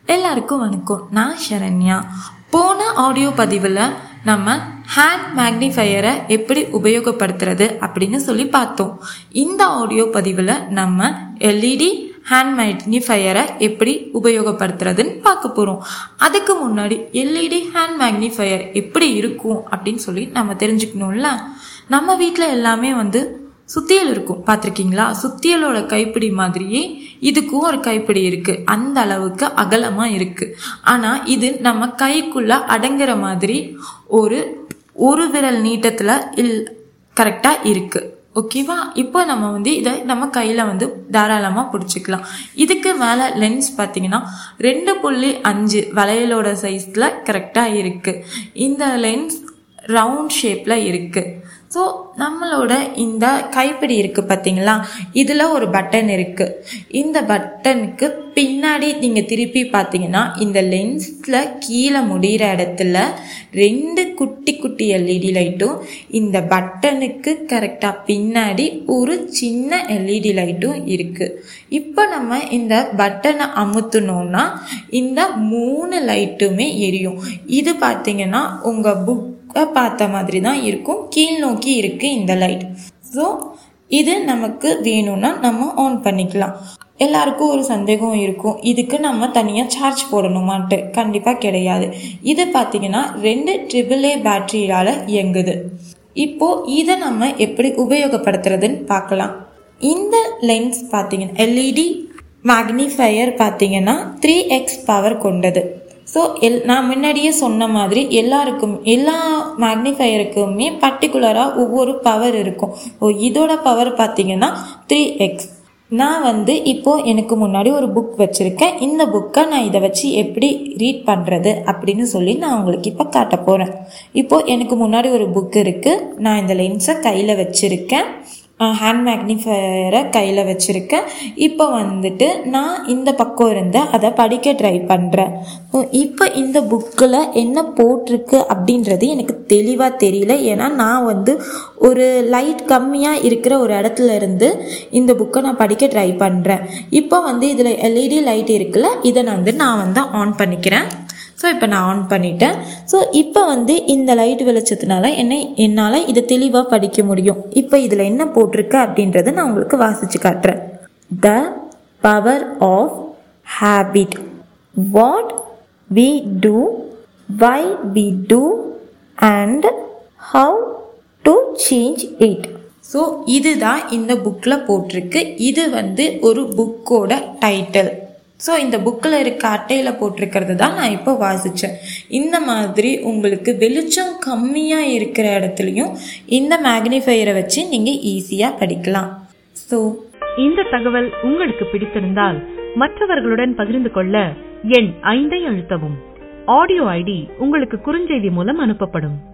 எல்லாருக்கும் வணக்கம் நான் சரண்யா போன ஆடியோ பதிவில் நம்ம ஹேண்ட் மேக்னிஃபையரை எப்படி உபயோகப்படுத்துறது அப்படின்னு சொல்லி பார்த்தோம் இந்த ஆடியோ பதிவில் நம்ம எல்இடி ஹேண்ட் மேக்னிஃபையரை எப்படி உபயோகப்படுத்துறதுன்னு பார்க்க போகிறோம் அதுக்கு முன்னாடி எல்இடி ஹேண்ட் மேக்னிஃபையர் எப்படி இருக்கும் அப்படின்னு சொல்லி நம்ம தெரிஞ்சுக்கணும்ல நம்ம வீட்டில் எல்லாமே வந்து சுத்தியல் இருக்கும் பார்த்துருக்கீங்களா சுத்தியலோட கைப்பிடி மாதிரியே இதுக்கும் ஒரு கைப்பிடி இருக்கு அந்த அளவுக்கு அகலமா இருக்கு ஆனா இது நம்ம கைக்குள்ள அடங்குற மாதிரி ஒரு ஒரு விரல் நீட்டத்துல இல் கரெக்டா இருக்கு ஓகேவா இப்போ நம்ம வந்து இதை நம்ம கையில் வந்து தாராளமாக பிடிச்சிக்கலாம் இதுக்கு மேலே லென்ஸ் பார்த்தீங்கன்னா ரெண்டு புள்ளி அஞ்சு வளையலோட சைஸில் கரெக்டாக இருக்குது இந்த லென்ஸ் ரவுண்ட் ஷேப்பில் இருக்குது ஸோ நம்மளோட இந்த கைப்பிடி இருக்குது பார்த்தீங்களா இதில் ஒரு பட்டன் இருக்குது இந்த பட்டனுக்கு பின்னாடி நீங்கள் திருப்பி பார்த்தீங்கன்னா இந்த லென்ஸில் கீழே முடிகிற இடத்துல ரெண்டு குட்டி குட்டி எல்இடி லைட்டும் இந்த பட்டனுக்கு கரெக்டாக பின்னாடி ஒரு சின்ன எல்இடி லைட்டும் இருக்குது இப்போ நம்ம இந்த பட்டனை அமுத்துனோம்னா இந்த மூணு லைட்டுமே எரியும் இது பார்த்தீங்கன்னா உங்கள் புக் பார்த்த மாதிரி தான் இருக்கும் கீழ் நோக்கி இருக்கு இந்த லைட் ஸோ இது நமக்கு வேணும்னா நம்ம ஆன் பண்ணிக்கலாம் எல்லாருக்கும் ஒரு சந்தேகம் இருக்கும் இதுக்கு நம்ம தனியாக சார்ஜ் போடணுமான்ட்டு கண்டிப்பாக கிடையாது இது பார்த்தீங்கன்னா ரெண்டு ட்ரிபிள் ஏ பேட்டரியால் இயங்குது இப்போ இதை நம்ம எப்படி உபயோகப்படுத்துறதுன்னு பார்க்கலாம் இந்த லென்ஸ் பார்த்தீங்கன்னா எல்இடி மேக்னிஃபையர் பார்த்தீங்கன்னா த்ரீ எக்ஸ் பவர் கொண்டது ஸோ எல் நான் முன்னாடியே சொன்ன மாதிரி எல்லாருக்கும் எல்லா மேக்னிஃபையருக்குமே பர்டிகுலராக ஒவ்வொரு பவர் இருக்கும் ஓ இதோட பவர் பார்த்தீங்கன்னா த்ரீ எக்ஸ் நான் வந்து இப்போது எனக்கு முன்னாடி ஒரு புக் வச்சுருக்கேன் இந்த புக்கை நான் இதை வச்சு எப்படி ரீட் பண்ணுறது அப்படின்னு சொல்லி நான் உங்களுக்கு இப்போ காட்ட போகிறேன் இப்போது எனக்கு முன்னாடி ஒரு புக் இருக்குது நான் இந்த லென்ஸை கையில் வச்சுருக்கேன் ஹேண்ட் மேக்னிஃபையரை கையில் வச்சுருக்கேன் இப்போ வந்துட்டு நான் இந்த பக்கம் இருந்து அதை படிக்க ட்ரை பண்ணுறேன் இப்போ இந்த புக்கில் என்ன போட்டிருக்கு அப்படின்றது எனக்கு தெளிவாக தெரியல ஏன்னா நான் வந்து ஒரு லைட் கம்மியாக இருக்கிற ஒரு இடத்துல இருந்து இந்த புக்கை நான் படிக்க ட்ரை பண்ணுறேன் இப்போ வந்து இதில் எல்இடி லைட் இருக்குல்ல இதை நான் வந்து நான் வந்து ஆன் பண்ணிக்கிறேன் ஸோ இப்போ நான் ஆன் பண்ணிட்டேன் ஸோ இப்போ வந்து இந்த லைட் வெளிச்சத்தினால என்னை என்னால் இதை தெளிவாக படிக்க முடியும் இப்போ இதில் என்ன போட்டிருக்கு அப்படின்றத நான் உங்களுக்கு வாசித்து காட்டுறேன் the power of habit what we do why we do and how to change it so இதுதான் இந்த புக்கில் போட்டிருக்கு இது வந்து ஒரு புக்கோட டைட்டில் ஸோ இந்த புக்கில் இருக்க அட்டையில் போட்டிருக்கிறது தான் நான் இப்போ வாசித்தேன் இந்த மாதிரி உங்களுக்கு வெளிச்சம் கம்மியாக இருக்கிற இடத்துலையும் இந்த மேக்னிஃபையரை வச்சு நீங்கள் ஈஸியாக படிக்கலாம் ஸோ இந்த தகவல் உங்களுக்கு பிடித்திருந்தால் மற்றவர்களுடன் பகிர்ந்து கொள்ள எண் ஐந்தை அழுத்தவும் ஆடியோ ஐடி உங்களுக்கு குறுஞ்செய்தி மூலம் அனுப்பப்படும்